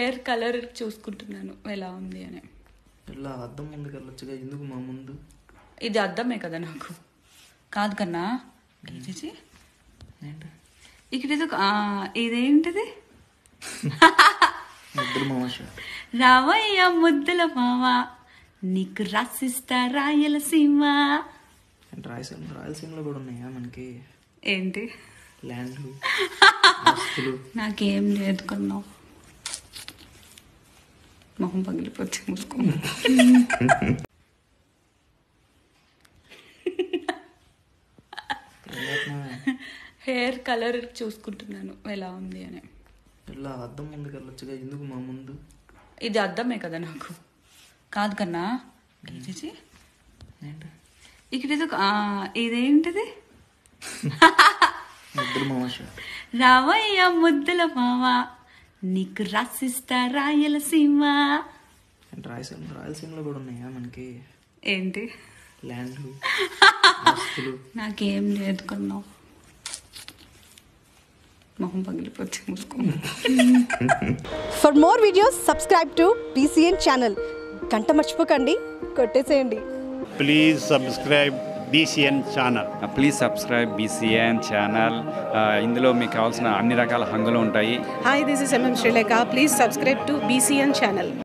Hair colour చూసుకుంటున్నాను ఎలా ఉంది అని ఇలా అద్దం ముందుకు వెళ్ళొచ్చుగా ఎందుకు మా ముందు ఇది అర్థమే కదా నాకు కాదు కన్నా ఇది ఏంటి ఇక్కడ ఏదో ఆ, ఇదేంటిది ముద్దులు మామ షర్ట్ రావయ్య ముద్దుల మామ నీకు రాసిస్తా రాయలసీమ అంటే రాయలసీమ రాయలసీమలో కూడా ఉన్నాయా మనకి ఏంటి ల్యాండ్లు ఆస్తులు నాకేం లేదు కొన్నావు మొహం పగిలిపోతే ముసుకు ఏం చేస్తున్నావే? హెయిర్ కలర్ చూసుకుంటున్నాను ఎలా ఉంది అని ఇలా అద్దం ముందుకు వెళ్ళొచ్చుగా ఎందుకు మా ముందు ఇది అర్థమే కదా నాకు కాదు కన్నా ఇది ఏంటి ఇక్కడ ఏదో ఆ, ఇదేంటిది ముద్దులు మామ షర్ట్ రావయ్య ముద్దుల మామ నీకు రాసిస్తా రాయలసీమ అంటే రాయలసీమ రాయలసీమలో కూడా ఉన్నాయా మనకి ఏంటి ల్యాండ్లు ఆస్తులు నాకేం లేదు కొన్నావు మొహం పగిలిపోతే ముసుకు for more videos subscribe to BCN channel గంట మర్చిపోకండి కొట్టేసేయండి please subscribe BCN channel. Please subscribe BCN channel ఇందులో మీకు కావాల్సిన అన్ని రకాల హంగులు ఉంటాయి Hi, this is MM Sri Lanka. Please subscribe to BCN channel.